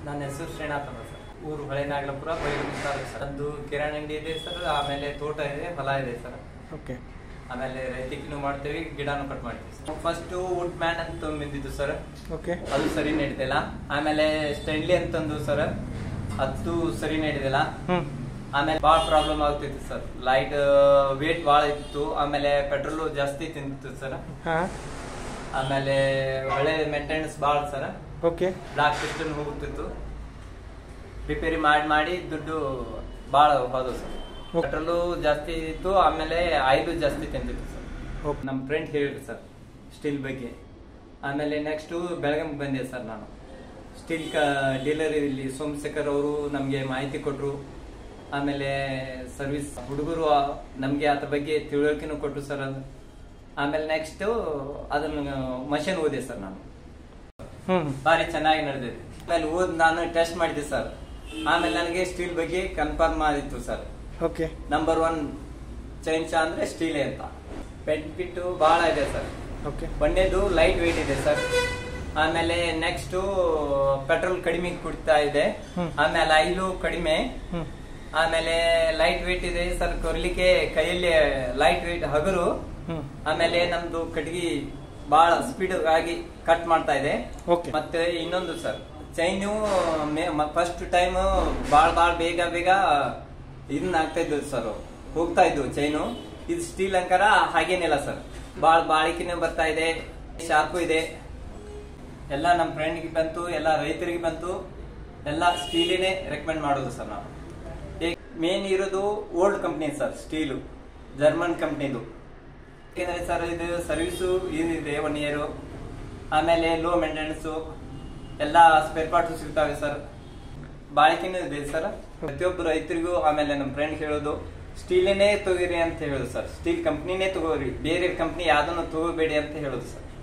ನನ್ನ ಹೆಸರು ಶ್ರೀನಾಥ್ ಅಂತ ಸರ್ ಊರು ಹೊಳೆ ನಾಗಲಪುರ ಬೈಲೂರು ತಾಲೂಕು ಸರ್ ಒಂದು ಕಿರಾಣಿ ಅಂಗಡಿ ಇದೆ ಸರ್ ಆಮೇಲೆ ತೋಟ ಇದೆ ಹೊಲ ಇದೆ ಸರ್ ಓಕೆ ಆಮೇಲೆ ರೈತಿಕಿನೂ ಮಾಡ್ತೀವಿ ಗಿಡನೂ ಕಟ್ ಮಾಡ್ತೀವಿ ಸರ್ ಫಸ್ಟ್ ವುಡ್ ಮ್ಯಾನ್ ಅಂತ ಬಂದಿದ್ದು ಸರ್ ಓಕೆ ಅದು ಸರಿ ನಡೀತಿಲ್ಲ ಆಮೇಲೆ ಸ್ಟೈನ್ಲಿ ಅಂತಂದು ಸರ್ ಅದು ಸರಿ ನಡೀತಿಲ್ಲ ಹ್ಞೂ ಆಮೇಲೆ ಭಾಳ ಪ್ರಾಬ್ಲಮ್ ಆಗ್ತಿತ್ತು ಸರ್ ಲೈಟ್ ವೇಟ್ ಭಾಳ ಇತ್ತು ಆಮೇಲೆ ಪೆಟ್ರೋಲ್ ಜಾಸ್ತಿ ತಿಂತಿತ್ತು ಸರ್ ಹಾಂ ಆಮೇಲೆ ಒಳ್ಳೆ ಮೇಂಟೆನೆನ್ಸ್ ಭಾಳ ಸರ್ ಓಕೆ ಬ್ಲಾಕ್ ಸಿಸ್ಟಮ್ ಹೋಗ್ತಿತ್ತು ರಿಪೇರಿ ಮಾಡಿ ಮಾಡಿ ದುಡ್ಡು ಭಾಳ ಹೋದವು ಸರ್ Okay. ಪೆಟ್ರೋಲು ಜಾಸ್ತಿ ಇತ್ತು ಆಮೇಲೆ ಆಯಿಲು ಜಾಸ್ತಿ ತಿಂತಿತ್ತು ಸರ್ ಓಕೆ ನಮ್ಮ ಫ್ರೆಂಡ್ ಹೇಳಿದ್ರು ಸರ್ ಸ್ಟೀಲ್ ಬಗ್ಗೆ ಆಮೇಲೆ ನೆಕ್ಸ್ಟು ಬೆಳಗಾಂ ಬಂದೆ ಸರ್ ನಾನು ಸ್ಟೀಲ್ ಕ ಡೀಲರ್ ಇಲ್ಲಿ ಸೋಮಶೇಖರ್ ಅವರು ನಮಗೆ ಮಾಹಿತಿ ಕೊಟ್ಟರು ಆಮೇಲೆ ಸರ್ವಿಸ್ ಹುಡುಗರು ನಮಗೆ ಅದ್ರ ಬಗ್ಗೆ ತಿಳುವಳಿಕೆನೂ ಕೊಟ್ಟರು ಸರ್ ಅದು ಆಮೇಲೆ ನೆಕ್ಸ್ಟು ಅದನ್ನು ಮಷಿನ್ ಓದೆ ಸರ್ ನಾನು ಹ್ಞೂ ಭಾರಿ ಚೆನ್ನಾಗಿ ನಡೆದಿದೆ ಆಮೇಲೆ ಓದ್ ನಾನು ಟೆಸ್ಟ್ ಮಾಡಿದೆ ಸರ್ ಆಮೇಲೆ ನನಗೆ ಸ್ಟೀಲ್ ಬಗ್ಗೆ ಕನ್ಫರ್ಮ್ ಆಗಿತ್ತು sir okay number one chainsaw ಅಂದ್ರೆ ಸ್ಟೀಲೇ ಅಂತ ಬೆನಿಫಿಟ್ ಬಹಳ ಇದೆ ಸರ್ ಓಕೆ ಒಂದೇದು ಲೈಟ್ ವೇಟ್ ಇದೆ ಸರ್ ಆಮೇಲೆ ನೆಕ್ಸ್ಟ್ ಪೆಟ್ರೋಲ್ ಕಡಿಮೆ ಕುಡಿತಾ ಇದೆ ಹ್ಮ್. ಆಮೇಲೆ ಆಯಿಲು ಕಡಿಮೆ ಹ್ಞೂ ಆಮೇಲೆ ಲೈಟ್ ವೇಟ್ ಇದೆ ಸರ್ ಕೊರ್ಲಿಕ್ಕೆ ಕೈಯಲ್ಲಿ ಲೈಟ್ ವೇಟ್ ಹಗರು ಹ್ಞೂ ಆಮೇಲೆ ನಮ್ದು ಕಟ್ಗಿ ಬಹಳ ಸ್ಪೀಡ್ ಆಗಿ ಕಟ್ ಮಾಡ್ತಾ ಇದೆ ಓಕೆ ಮತ್ತೆ ಇನ್ನೊಂದು ಸರ್ ಚೈನು ಫಸ್ಟ್ ಟೈಮ್ ಬಾಳ್ ಬಾಳ್ ಬೇಗ ಬೇಗ ಇದನ್ನ ಆಗ್ತಾ ಇದ್ದು ಸರ್ ಹೋಗ್ತಾ ಇದ್ದು ಚೈನು ಇದು ಸ್ಟೀಲ್ ಅಂಕಾರ ಹಾಗೇನಿಲ್ಲ ಸರ್ ಬಾಳ್ ಬಾಳಿಕೆನೆ ಬರ್ತಾ ಇದೆ ಶಾರ್ಪು ಇದೆ ಎಲ್ಲ ನಮ್ಮ ಫ್ರೆಂಡ್ಗೆ ಬಂತು ಎಲ್ಲ ರೈತರಿಗೆ ಬಂತು ಎಲ್ಲ ಸ್ಟೀಲಿನೇ ರೆಕಮೆಂಡ್ ಮಾಡೋದು ಸರ್ ನಾವು ಮೇನ್ ಇರೋದು old company sir Stihl German ಕಂಪ್ನಿದು ಯಾಕೆಂದ್ರೆ ಸರ್ ಇದು ಸರ್ವಿಸು ಏನಿದೆ ಒನ್ ಇಯರು ಆಮೇಲೆ ಲೋ ಮೇಂಟೆನೆನ್ಸು ಎಲ್ಲ ಸ್ಪೇರ್ ಪಾರ್ಟ್ಸ್ ಸಿಗ್ತಾವೆ ಸರ್ ಬಾಳಿಕೆನೂ ಇದೆ ಸರ್ ಪ್ರತಿಯೊಬ್ಬ ರೈತರಿಗೂ ಆಮೇಲೆ ನಮ್ಮ ಫ್ರೆಂಡ್ ಹೇಳೋದು ಸ್ಟೀಲನ್ನೇ ತಗೋರಿ ಅಂತ ಹೇಳೋದು ಸರ್ ಸ್ಟೀಲ್ ಕಂಪ್ನಿನೇ ತಗೋರಿ ಬೇರೆ ಕಂಪ್ನಿ ಯಾವ್ದನ್ನು ತಗೋಬೇಡಿ ಅಂತ ಹೇಳೋದು ಸರ್